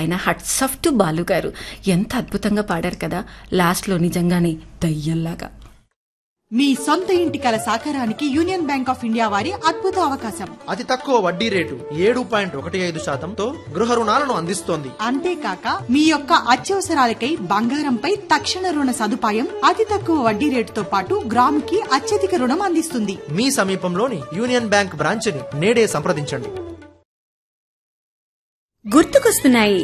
ఆయన huts off to Balu గారు ఎంత అద్భుతంగా పాడారు కదా లాస్ట్లో నిజంగానే దయ్యంలాగా మీ సొంత ఇంటి కల సాకారానికి యూనియన్ బ్యాంక్ ఆఫ్ ఇండియా వారి అద్భుత అవకాశం అతి తక్కువ వడ్డీ రేటు ఏడు పాయింట్ ఒకటి ఐదు శాతంతో గృహ రుణాలను అందిస్తోంది అంతేకాక మీ యొక్క అత్యవసరాలకై బంగారంపై తక్షణ రుణ సదుపాయం అతి తక్కువ వడ్డీ రేటుతో పాటు గ్రాముకి అత్యధిక రుణం అందిస్తుంది మీ సమీపంలోని యూనియన్ బ్యాంక్ బ్రాంచ్ని నేడే సంప్రదించండి గుర్తుకొస్తున్నాయి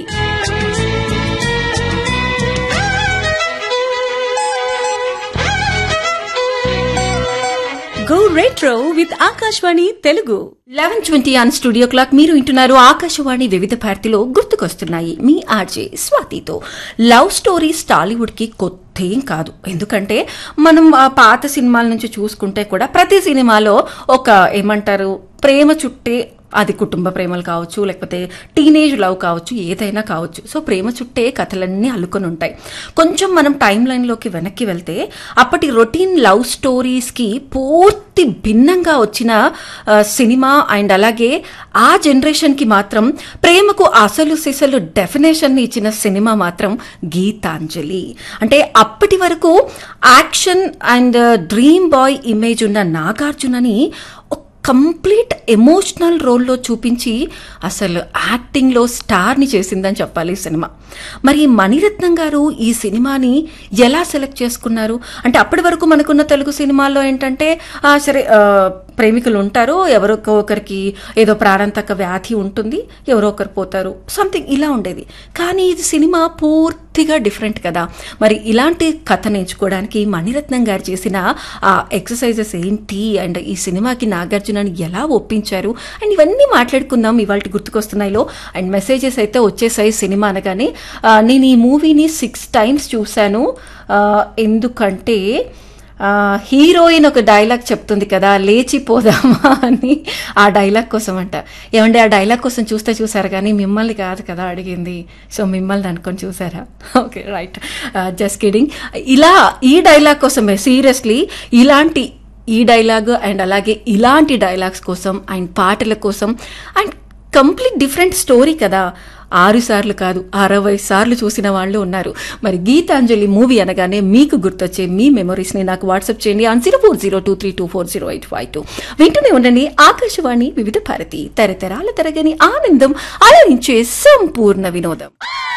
go retro with Akashvani Telugu eleven twenty on studio clock మీరు వింటున్నారు ఆకాశవాణి వివిధ భారతిలో గుర్తుకొస్తున్నాయి మీ ఆర్జే స్వాతితో లవ్ స్టోరీస్ టాలీవుడ్ కి కొత్త ఏం కాదు ఎందుకంటే మనం ఆ పాత సినిమాల నుంచి చూసుకుంటే కూడా ప్రతి సినిమాలో ఒక ఏమంటారు ప్రేమ చుట్టే అది కుటుంబ ప్రేమలు కావచ్చు లేకపోతే టీనేజ్ లవ్ కావచ్చు ఏదైనా కావచ్చు సో ప్రేమ చుట్టే కథలన్నీ అల్లుకొని ఉంటాయి కొంచెం మనం టైం లైన్లోకి వెనక్కి వెళ్తే అప్పటి రొటీన్ లవ్ స్టోరీస్కి పూర్తి భిన్నంగా వచ్చిన ఆ, సినిమా అండ్ అలాగే ఆ జనరేషన్కి మాత్రం ప్రేమకు అసలు సిసలు డెఫినేషన్ ఇచ్చిన సినిమా మాత్రం గీతాంజలి అంటే అప్పటి వరకు action and dream boy image ఉన్న నాగార్జునని ఒక కంప్లీట్ ఎమోషనల్ రోల్లో చూపించి అసలు యాక్టింగ్లో స్టార్ని చేసిందని చెప్పాలి ఈ సినిమా మరి మణిరత్నం గారు ఈ సినిమాని ఎలా సెలెక్ట్ చేసుకున్నారు అంటే అప్పటి వరకు మనకున్న తెలుగు సినిమాల్లో ఏంటంటే ఆ, సరే ఆ, ప్రేమికులు ఉంటారు ఎవరో ఒకరికి ఏదో ప్రాణాంతక వ్యాధి ఉంటుంది ఎవరో ఒకరు పోతారు సంథింగ్ ఇలా ఉండేది కానీ ఇది సినిమా పూర్తిగా డిఫరెంట్ కదా మరి ఇలాంటి కథను ఎంచుకోవడానికి మణిరత్నం గారు చేసిన ఆ ఎక్సర్సైజెస్ ఏంటి అండ్ ఈ సినిమాకి నాగార్జునని ఎలా ఒప్పించారు అండ్ ఇవన్నీ మాట్లాడుకుందాం ఇవాళ గుర్తుకొస్తున్నాయిలో అండ్ మెసేజెస్ అయితే వచ్చేసాయి సినిమా అనగానే ఆ, నేను ఈ మూవీని సిక్స్ టైమ్స్ చూశాను ఆ, ఎందుకంటే ఆ, హీరోయిన్ ఒక డైలాగ్ చెప్తుంది కదా లేచిపోదామా అని ఆ డైలాగ్ కోసం అంట ఏమంటే ఆ డైలాగ్ కోసం చూస్తే చూసారు కానీ మిమ్మల్ని కాదు కదా అడిగింది సో మిమ్మల్ని అనుకొని చూసారా ఓకే రైట్ జస్ట్ కిడింగ్ ఇలా ఈ డైలాగ్ కోసమే సీరియస్లీ ఇలాంటి ఈ డైలాగ్ అండ్ అలాగే ఇలాంటి డైలాగ్స్ కోసం అండ్ పాటల కోసం అండ్ కంప్లీట్ డిఫరెంట్ స్టోరీ కదా ఆరు సార్లు కాదు అరవై సార్లు చూసిన వాళ్ళు ఉన్నారు మరి గీతాంజలి మూవీ అనగానే మీకు గుర్తొచ్చే మీ మెమరీస్ని నాకు వాట్సాప్ చేయండి on zero four zero two three two four zero eight five two వింటూనే ఉండండి ఆకాశవాణి వివిధ భారతి తరతరాల తరగని ఆనందం అలరించే సంపూర్ణ వినోదం